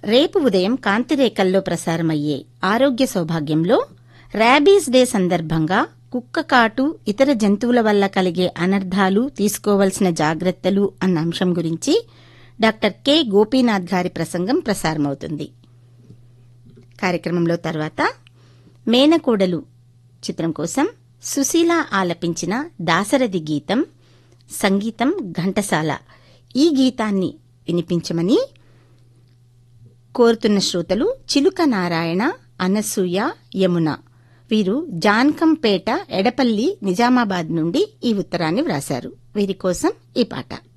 రేపు ఉదయం కాంతిరేకల్లో ప్రసారమయ్యే ఆరోగ్య సౌభాగ్యంలో ర్యాబీస్ డే సందర్భంగా కుక్క కాటు ఇతర జంతువుల వల్ల కలిగే అనర్థాలు తీసుకోవలసిన జాగ్రత్తలు అన్న అంశం గురించి డాక్టర్ కె గోపీనాథ్ గారి ప్రసంగం ప్రసారమవుతుంది కార్యక్రమంలో తర్వాత మేనకోడలు చిత్రం కోసం సుశీల ఆలపించిన దాసరథి గీతం సంగీతం ఘంటసాల ఈ గీతాన్ని వినిపించమని కోరుతున్న శ్రోతలు చిలుక నారాయణ అనసూయ యమున వీరు జాన్కంపేట ఎడపల్లి నిజామాబాద్ నుండి ఈ ఉత్తరాన్ని వ్రాశారు వీరి కోసం ఈ పాట